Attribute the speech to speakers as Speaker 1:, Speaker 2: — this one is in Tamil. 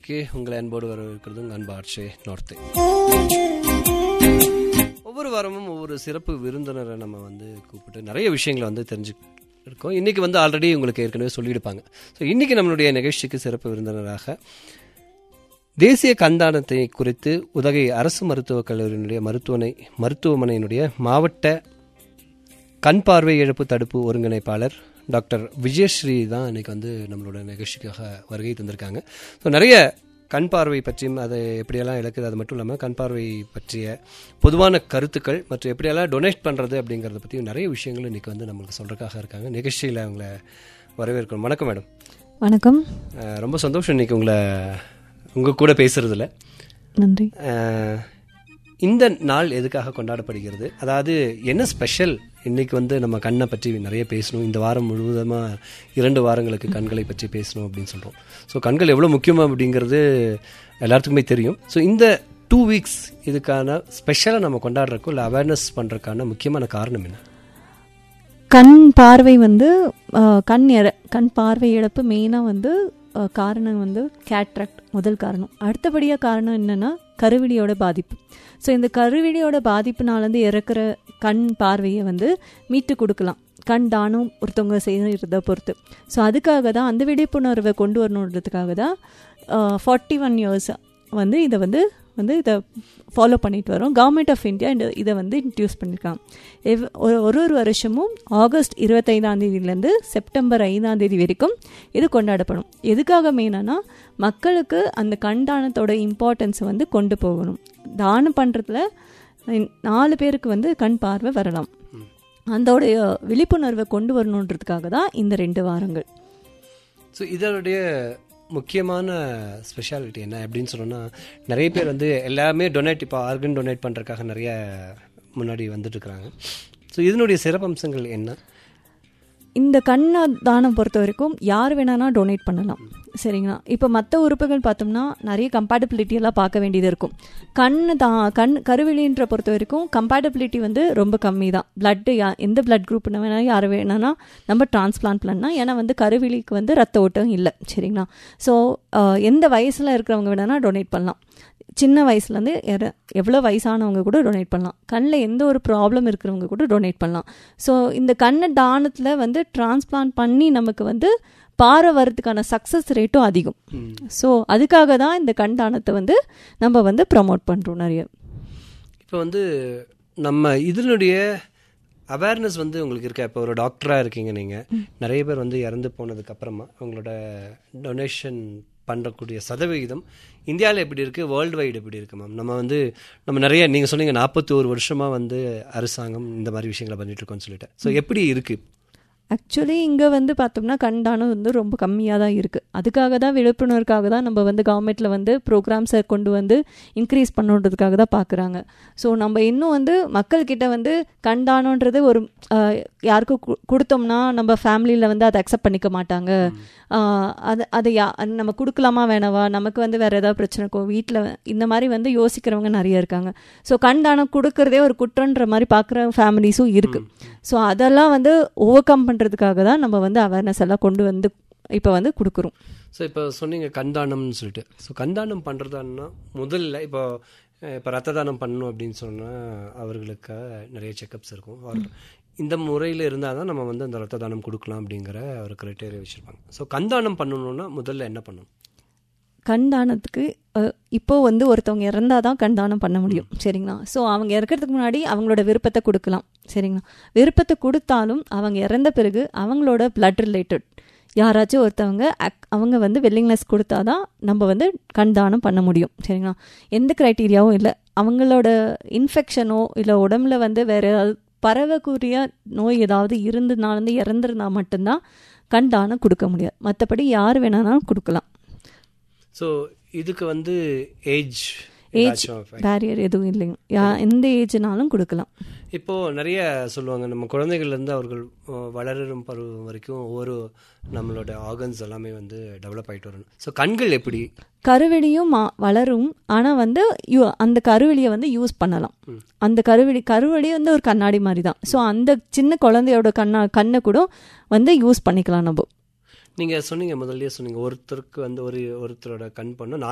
Speaker 1: நிகழ்ச்சிக்கு உங்களை அன்போடு வரவேற்கிறது உங்கள் அன்பு ஆட்சி நார்த்தே ஒவ்வொரு வாரமும் ஒவ்வொரு சிறப்பு விருந்தினரை நம்ம வந்து கூப்பிட்டு நிறைய விஷயங்களை வந்து தெரிஞ்சு இருக்கோம் இன்றைக்கி வந்து ஆல்ரெடி உங்களுக்கு ஏற்கனவே சொல்லியிருப்பாங்க ஸோ இன்றைக்கி நம்மளுடைய நிகழ்ச்சிக்கு சிறப்பு விருந்தினராக தேசிய கண்தானத்தை குறித்து உதகை அரசு மருத்துவக் கல்லூரியினுடைய மருத்துவமனை மருத்துவமனையினுடைய மாவட்ட கண் பார்வை இழப்பு தடுப்பு ஒருங்கிணைப்பாளர் டாக்டர் விஜயஸ்ரீ தான் இன்னைக்கு வந்து நம்மளோட நிகழ்ச்சிக்காக வருகை தந்திருக்காங்க ஸோ நிறைய கண் பார்வை பற்றியும் அதை எப்படியெல்லாம் இழக்குது அது மட்டும் இல்லாமல் கண் பார்வை பற்றிய பொதுவான கருத்துக்கள் மற்றும் எப்படியெல்லாம் டொனேட் பண்ணுறது அப்படிங்கிறத பற்றி நிறைய விஷயங்கள் இன்னைக்கு வந்து நம்மளுக்கு சொல்கிறதுக்காக இருக்காங்க நிகழ்ச்சியில் அவங்கள வரவேற்கிறோம் வணக்கம் மேடம்
Speaker 2: வணக்கம்
Speaker 1: அஹ் ரொம்ப சந்தோஷம் இன்னைக்கு உங்களை உங்கள் கூட பேசுறதுல
Speaker 2: நன்றி
Speaker 1: அஹ் இந்த நாள் எதுக்காக கொண்டாடப்படுகிறது அதாவது என்ன ஸ்பெஷல் இன்னைக்கு வந்து நம்ம கண்ணை பற்றி நிறைய பேசணும் இந்த வாரம் முழுவதுமாக இரண்டு வாரங்களுக்கு கண்களை பற்றி பேசணும் அப்படின்னு சொல்கிறோம் ஸோ கண்கள் எவ்வளோ முக்கியம் அப்படிங்கிறது எல்லாத்துக்குமே தெரியும் ஸோ இந்த டூ வீக்ஸ் இதுக்கான ஸ்பெஷலாக நம்ம கொண்டாடுறக்கோ இல்லை அவேர்னஸ் பண்ணுறதுக்கான முக்கியமான காரணம் என்ன
Speaker 2: கண் பார்வை வந்து அஹ், கண் இற கண் பார்வை இழப்பு மெயினாக வந்து அஹ், காரணம் வந்து கேட்ராக்ட் முதல் காரணம் அடுத்தபடியாக காரணம் என்னென்னா கருவிழியோட பாதிப்பு ஸோ இந்த கருவிழியோட பாதிப்புனாலேருந்து இறக்குற கண் பார்வையை வந்து மீட்டு கொடுக்கலாம் கண் தானம் ஒருத்தவங்க செய்கிறத பொறுத்து ஸோ அதுக்காக தான் அந்த விழிப்புணர்வை கொண்டு வரணுன்றதுக்காக தான் ஃபார்ட்டி ஒன் இயர்ஸ் வந்து இதை வந்து வந்து இதை ஃபாலோ பண்ணிட்டு வரோம் கவர்மெண்ட் ஆஃப் இந்தியா இந்த இதை வந்து இன்ட்ரடியூஸ் பண்ணியிருக்காங்க எவ் ஒரு ஒரு ஒரு வருஷமும் ஆகஸ்ட் இருபத்தைந்தாம் தேதியிலேருந்து செப்டம்பர் ஐந்தாம் தேதி வரைக்கும் இது கொண்டாடப்படும் எதுக்காக மெயினானா மக்களுக்கு அந்த கண் தானத்தோட இம்பார்ட்டன்ஸை வந்து கொண்டு போகணும் தானம் பண்ணுறதுல நாலு பேருக்கு வந்து கண் பார்வை வரலாம் அதோடைய விழிப்புணர்வை கொண்டு வரணுன்றதுக்காக தான் இந்த ரெண்டு வாரங்கள்
Speaker 1: ஸோ இதனுடைய முக்கியமான ஸ்பெஷாலிட்டி என்ன அப்படின்னு சொன்னோன்னா நிறைய பேர் வந்து எல்லாமே டொனேட் இப்போ ஆர்கன் டொனேட் பண்ணுறதுக்காக நிறைய முன்னாடி வந்துட்டு இருக்கிறாங்க ஸோ இதனுடைய சிறப்பம்சங்கள் என்ன
Speaker 2: இந்த கண்ணை தானம் பொறுத்த வரைக்கும் யார் வேணானா டொனேட் பண்ணலாம் சரிங்களா இப்போ மற்ற உறுப்புகள் பார்த்தோம்னா நிறைய கம்பேட்டபிலிட்டி எல்லாம் பார்க்க வேண்டியது இருக்கும் கண் தான் கண் கருவிழின்ற பொறுத்த வரைக்கும் கம்பேட்டபிலிட்டி வந்து ரொம்ப கம்மி தான் பிளட்டு யா எந்த பிளட் குரூப் வேணாலும் யார் வேணானா நம்ம டிரான்ஸ்பிளான்ட் பண்ணலாம் ஏன்னா வந்து கருவிழிக்கு வந்து ரத்த ஓட்டம் இல்லை சரிங்களா ஸோ எந்த வயசில் இருக்கிறவங்க வேணானா டொனேட் பண்ணலாம் சின்ன வயசுலேருந்து எற எவ்வளோ வயசானவங்க கூட டொனேட் பண்ணலாம் கண்ணில் எந்த ஒரு ப்ராப்ளம் இருக்கிறவங்க கூட டொனேட் பண்ணலாம் ஸோ இந்த கண்ணை தானத்தில் வந்து டிரான்ஸ்பிளான்ட் பண்ணி நமக்கு வந்து பாறை வரதுக்கான சக்ஸஸ் ரேட்டும் அதிகம் ஸோ அதுக்காக தான் இந்த கண் தானத்தை வந்து நம்ம வந்து ப்ரமோட் பண்ணுறோம் நிறைய
Speaker 1: இப்போ வந்து நம்ம இதனுடைய அவேர்னஸ் வந்து உங்களுக்கு இருக்கா இப்போ ஒரு டாக்டராக இருக்கீங்க நீங்கள் நிறைய பேர் வந்து இறந்து போனதுக்கு அப்புறமா அவங்களோட டொனேஷன் பண்ணக்கூடிய சதவிகிதம் இந்தியாவில் எப்படி இருக்குது வேர்ல்டு வைடு எப்படி இருக்குது மேம் நம்ம வந்து நம்ம நிறைய நீங்கள் சொன்னீங்க நாற்பத்தி ஒரு வருஷமாக வந்து அரசாங்கம் இந்த மாதிரி விஷயங்களை பண்ணிட்டு இருக்கோம்னு சொல்லிட்டு ஸோ எப்படி இருக்குது
Speaker 2: ஆக்சுவலி இங்கே வந்து பார்த்தோம்னா கண்தானம் வந்து ரொம்ப கம்மியாக தான் இருக்குது அதுக்காக தான் விழிப்புணர்வுக்காக தான் நம்ம வந்து கவர்மெண்ட்டில் வந்து ப்ரோக்ராம்ஸை கொண்டு வந்து இன்க்ரீஸ் பண்ணுன்றதுக்காக தான் பார்க்குறாங்க ஸோ நம்ம இன்னும் வந்து மக்கள்கிட்ட வந்து கண்தானன்றது ஒரு ஆஹ், யாருக்கும் கு- கொடுத்தோம்னா நம்ம ஃபேமிலியில் வந்து அதை அக்செப்ட் பண்ணிக்க மாட்டாங்க ஆஹ், அது அதை யா அது நம்ம கொடுக்கலாமா வேணவா நமக்கு வந்து வேறு ஏதாவது பிரச்சனை இருக்கும் வீட்டில் இந்த மாதிரி வந்து யோசிக்கிறவங்க நிறைய இருக்காங்க ஸோ கண் தானம் கொடுக்கறதே ஒரு குற்றன்ற மாதிரி பார்க்குற ஃபேமிலிஸும் இருக்குது ஸோ அதெல்லாம் வந்து ஓவர் கம் பண்ணுறதுக்காக தான் நம்ம வந்து அவேர்னஸ் எல்லாம் கொண்டு வந்து இப்போ வந்து கொடுக்குறோம்
Speaker 1: ஸோ இப்போ சொன்னீங்க கண்தானம்னு சொல்லிட்டு ஸோ கண்தானம் பண்ணுறதான்னா முதல்ல இப்போ அஹ், இப்போ ரத்த தானம் பண்ணணும் அப்படின்னு சொன்னால் அவர்களுக்கு நிறைய செக்கப்ஸ் இருக்கும் Or இந்த முறையில் இருந்தால் தான் நம்ம வந்து அந்த ரத்த தானம் கொடுக்கலாம் அப்படிங்கிற ஒரு கிரைட்டேரியா வச்சுருப்பாங்க ஸோ கண்தானம் பண்ணணும்னா முதல்ல என்ன பண்ணணும்
Speaker 2: கண் தானத்துக்கு அஹ், இப்போ வந்து ஒருத்தவங்க இறந்தாதான் தான் கண் தானம் பண்ண முடியும் சரிங்களா ஸோ அவங்க இறக்கிறதுக்கு முன்னாடி அவங்களோட விருப்பத்தை கொடுக்கலாம் சரிங்களா விருப்பத்தை கொடுத்தாலும் அவங்க இறந்த பிறகு அவங்களோட blood ரிலேட்டட் யாராச்சும் ஒருத்தவங்க ac- அவங்க வந்து வெல்லிங்னஸ் கொடுத்தாதான் நம்ம வந்து கண் தானம் பண்ண முடியும் சரிங்களா எந்த க்ரைட்டீரியாவும் இல்லை அவங்களோட இன்ஃபெக்ஷனோ இல்லை உடம்புல வந்து வேற ஏதாவது பரவக்கூடிய நோய் ஏதாவது இருந்ததுனால இறந்துருந்தா மட்டும்தான் கண் தானம் கொடுக்க முடியாது மற்றபடி யார் வேணாலும் கொடுக்கலாம்
Speaker 1: ஸோ இதுக்கு வந்து ஏஜ்
Speaker 2: ஏஜ் பேரியர் எதுவும் இல்லைங்க யா எந்த ஏஜ்னாலும் கொடுக்கலாம்
Speaker 1: இப்போ நிறைய சொல்லுவாங்க நம்ம குழந்தைகள்லேருந்து அவர்கள் அஹ், வளரும் பருவம் வரைக்கும் ஒவ்வொரு நம்மளோட ஆர்கன்ஸ் எல்லாமே வந்து டெவலப் ஆகிட்டு வரணும் ஸோ கண்கள் எப்படி
Speaker 2: கருவெளியும் மா- வளரும் ஆனால் வந்து யூ அந்த கருவெளியை வந்து யூஸ் பண்ணலாம் அந்த கருவெளி கருவெளி வந்து ஒரு கண்ணாடி மாதிரி தான் ஸோ அந்த சின்ன குழந்தையோட கண்ணா கண்ணை கூட வந்து யூஸ் பண்ணிக்கலாம் நம்ம
Speaker 1: நீங்கள் சொன்னீங்க முதல்லயே சொன்னீங்க ஒருத்தருக்கு வந்து ஒரு ஒருத்தரோட கண் பண்ண